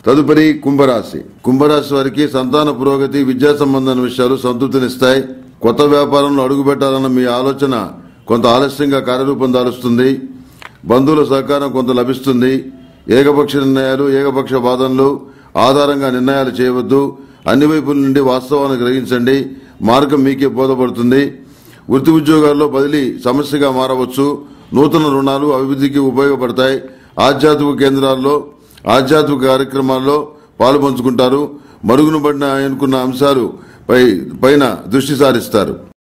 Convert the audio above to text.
తదుపరి కుంభరాశి కుంభరాశి వారికి సంతాన పురోగతి విద్యా సంబంధమైన విషయాలు సంతృప్తినిస్తాయి కొత్త వ్యాపారంలో అడుగుపెట్టాలన్న మీ ఆలోచన కొంత ఆలస్యంగా కార్యరూపం దాలుస్తుంది బంధువుల సహకారం కొంత లభిస్తుంది ఏకపక్ష నిర్ణయాలు ఏకపక్ష వాదనలు ఆధారంగా నిర్ణయాలు చేయవద్దు అన్ని వైపుల నుండి వాస్తవాన్ని గ్రహించండి మార్గం మీకే బోధపడుతుంది వృత్తి ఉద్యోగాల్లో బదిలీ సమస్యగా మారవచ్చు నూతన రుణాలు అభివృద్ధికి ఉపయోగపడతాయి ఆధ్యాత్మిక కేంద్రాల్లో ఆధ్యాత్మిక కార్యక్రమాల్లో పాలు పంచుకుంటారు మరుగున పడిన అనుకున్న అంశాలు పై పైన దృష్టి సారిస్తారు